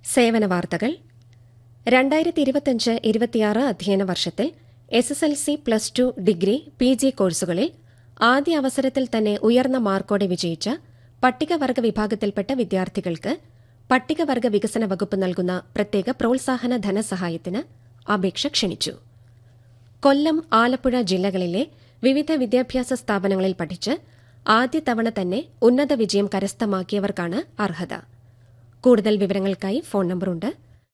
സേവന വാർത്തകൾ രണ്ടായിരത്തി ഇരുപത്തിയഞ്ച് ഇരുപത്തിയാറ് അധ്യയന വർഷത്തിൽ S S L C plus two degree P G കോഴ്സുകളിൽ ആദ്യ അവസരത്തിൽ തന്നെ ഉയർന്ന മാർക്കോടെ വിജയിച്ച പട്ടികവർഗ വിഭാഗത്തിൽപ്പെട്ട വിദ്യാർത്ഥികൾക്ക് പട്ടികവർഗ വികസന വകുപ്പ് നൽകുന്ന പ്രത്യേക പ്രോത്സാഹന ധനസഹായത്തിന് അപേക്ഷ ക്ഷണിച്ചു കൊല്ലം ആലപ്പുഴ ജില്ലകളിലെ വിവിധ വിദ്യാഭ്യാസ സ്ഥാപനങ്ങളിൽ പഠിച്ച് ആദ്യ തവണ തന്നെ ഉന്നത വിജയം കരസ്ഥമാക്കിയവർക്കാണ് അർഹത കൂടുതൽ വിവരങ്ങൾക്കായി ഫോൺ നമ്പറുണ്ട്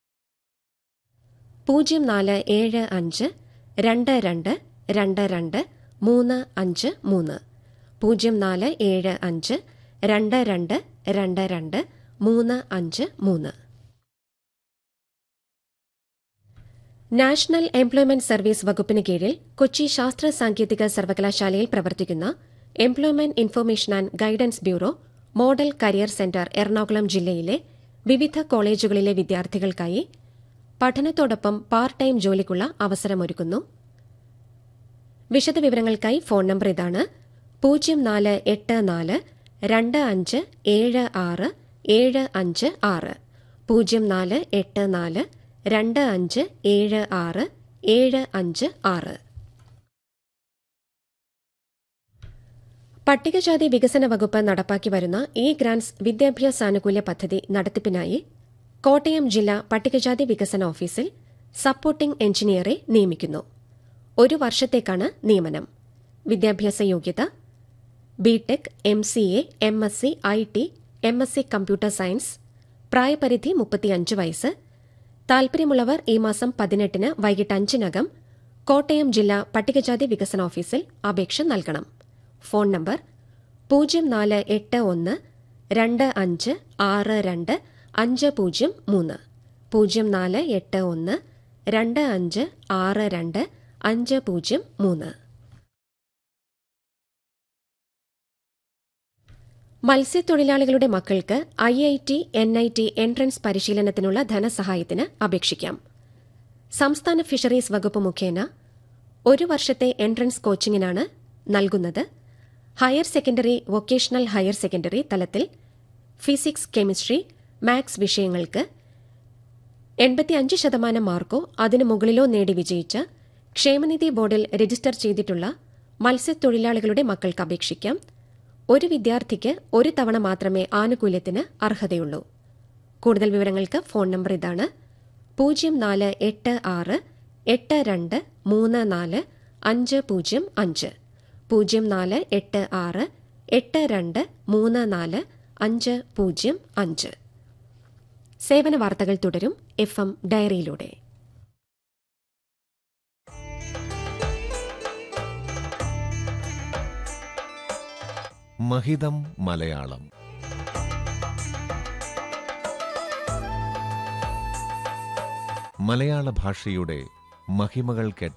പൂജ്യം നാല് ഏഴ് അഞ്ച് രണ്ട് രണ്ട് രണ്ട് രണ്ട് മൂന്ന് അഞ്ച് മൂന്ന് പൂജ്യം നാല് ഏഴ് അഞ്ച് രണ്ട് രണ്ട് രണ്ട് രണ്ട് മൂന്ന് അഞ്ച് മൂന്ന് നാഷണൽ എംപ്ലോയ്മെന്റ് സർവീസ് വകുപ്പിന് കീഴിൽ കൊച്ചി ശാസ്ത്ര സാങ്കേതിക സർവകലാശാലയിൽ പ്രവർത്തിക്കുന്ന employment information and guidance bureau model career centre Ernakulam ജില്ലയിലെ വിവിധ കോളേജുകളിലെ വിദ്യാർത്ഥികൾക്കായി പഠനത്തോടൊപ്പം പാർട്ട് ടൈം ജോലിക്കുള്ള അവസരമൊരുക്കുന്നു വിശദവിവരങ്ങൾക്കായി ഫോൺ നമ്പർ ഇതാണ് പൂജ്യം നാല് എട്ട് നാല് രണ്ട് അഞ്ച് ഏഴ് ആറ് ഏഴ് അഞ്ച് ആറ് പൂജ്യം നാല് എട്ട് നാല് രണ്ട് അഞ്ച് ഏഴ് ആറ് ഏഴ് അഞ്ച് ആറ് പട്ടികജാതി വികസന വകുപ്പ് നടപ്പാക്കി വരുന്ന ഇ ഗ്രാന്റ്സ് വിദ്യാഭ്യാസാനുകൂല്യ പദ്ധതി നടത്തിപ്പിനായി കോട്ടയം ജില്ലാ പട്ടികജാതി വികസന ഓഫീസിൽ സപ്പോർട്ടിംഗ് എഞ്ചിനീയറെ നിയമിക്കുന്നു ഒരു വർഷത്തേക്കാണ് നിയമനം വിദ്യാഭ്യാസ യോഗ്യത B Tech M C A M S C I T M S C computer science പ്രായപരിധി മുപ്പത്തിയഞ്ച് വയസ്സ് താൽപര്യമുള്ളവർ ഈ മാസം പതിനെട്ടിന് വൈകിട്ട് അഞ്ചിനകം കോട്ടയം ജില്ലാ പട്ടികജാതി വികസന ഓഫീസിൽ അപേക്ഷ നൽകണം ഫോൺ നമ്പർ പൂജ്യം നാല് എട്ട് ഒന്ന് രണ്ട് അഞ്ച് ആറ് രണ്ട് അഞ്ച് പൂജ്യം മൂന്ന് പൂജ്യം നാല് എട്ട് ഒന്ന് രണ്ട് അഞ്ച് ആറ് രണ്ട് അഞ്ച് പൂജ്യം മൂന്ന് മത്സ്യത്തൊഴിലാളികളുടെ മക്കൾക്ക് I I T N I T entrance പരിശീലനത്തിനുള്ള ധനസഹായത്തിന് അപേക്ഷിക്കാം സംസ്ഥാന ഫിഷറീസ് വകുപ്പ് മുഖേന ഒരു വർഷത്തെ എൻട്രൻസ് കോച്ചിങ്ങിനാണ് നൽകുന്നത് higher secondary vocational higher secondary തലത്തിൽ ഫിസിക്സ് കെമിസ്ട്രി മാത്സ് വിഷയങ്ങൾക്ക് എൺപത്തിയഞ്ച് ശതമാനം മാർക്കോ അതിനു മുകളിലോ നേടി വിജയിച്ച ക്ഷേമനിധി ബോർഡിൽ രജിസ്റ്റർ ചെയ്തിട്ടുള്ള മത്സ്യത്തൊഴിലാളികളുടെ മക്കൾക്ക് അപേക്ഷിക്കാം ഒരു വിദ്യാർത്ഥിക്ക് ഒരു തവണ മാത്രമേ ആനുകൂല്യത്തിന് അർഹതയുള്ളൂ കൂടുതൽ വിവരങ്ങൾക്ക് ഫോൺ നമ്പർ ഇതാണ് പൂജ്യം നാല് എട്ട് ആറ് എട്ട് രണ്ട് മൂന്ന് നാല് അഞ്ച് പൂജ്യം അഞ്ച് പൂജ്യം നാല് എട്ട് ആറ് എട്ട് രണ്ട് മൂന്ന് നാല് അഞ്ച് പൂജ്യം അഞ്ച് സേവന വാർത്തകൾ തുടരും എഫ് എം ഡയറിയിലൂടെ മഹിതം മലയാളം മലയാള ഭാഷയുടെ മഹിമകൾ കേട്ട